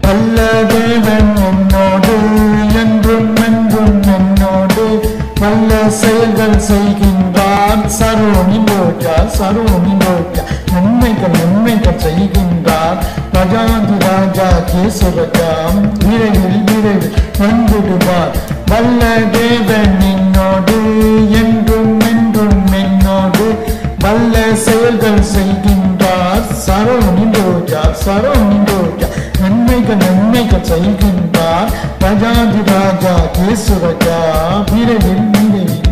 வல்ல தேவன் என்னோடு என்றும் என்றும் என்னோடு வல்ல செயல்கள் செய்கின்றார் சரோனின் ரோஜா சரோனின் ரோஜா நன்மைகள் நன்மைகள் செய்கின்றார் ராஜாதி ராஜா கேசவஜாம் விரைவில் விரைவில் வந்துடுவார் வல்ல தேவன் என்னோடு என்றும் என்றும் என்னோடு வல்ல செயல்கள் செய்கின்றார் சரோனின் ரோஜா சரோனின் ரோஜா நன்மைகள் நன்மைகள் செய்கின்றார் ராஜாதி ராஜா கேசுரஜா விரைவில் விரைவில்